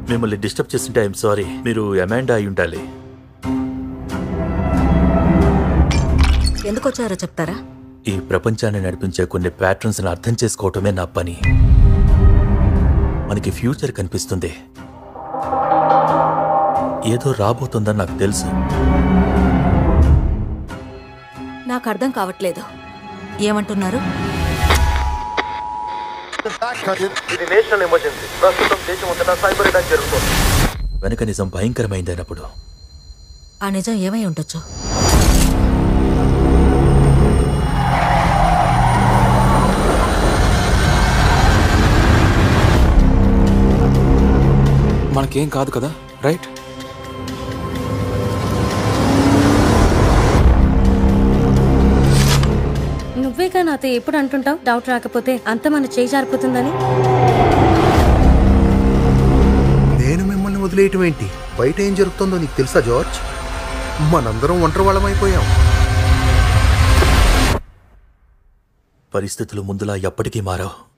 మిమ్మల్ని డిస్టర్బ్ చేస్తుంటే I'm sorry మీరు అమాండా అయి ఉండాలి ఎందుకు వచ్చారో చెప్తారా ఈ ప్రపంచాన్ని నడిపించే కొన్ని ప్యాటర్న్స్ అర్థం చేసుకోవటమే నా పని మనకి ఫ్యూచర్ కనిపిస్తుంది ఏదో రాబోతుందని నాకు తెలుసు నాకు అర్థం కావట్లేదు ఏమంటున్నారు ఇది నేషనల్ ఎమర్జెన్సీ ప్రస్తుతం దేశం అంతటా సైబర్ అటాక్ జరుగుతుంది వెనక నిజం భయంకరమైందైనప్పుడు ఆ నిజం ఏమై ఉండొచ్చు మనకేం కాదు కదా రైట్ నువ్వేగా నాతో ఎప్పుడు అంటుంటావు డౌట్ రాకపోతే అంత మన చేయి జారిపోతుందని నేను మిమ్మల్ని వదిలేయటం ఏంటి బయట ఏం జరుగుతుందో నీకు తెలుసా జార్జ్ మనందరం ఒంటరి వాళ్ళమైపోయాం పరిస్థితులు ముందులా ఎప్పటికీ మారవు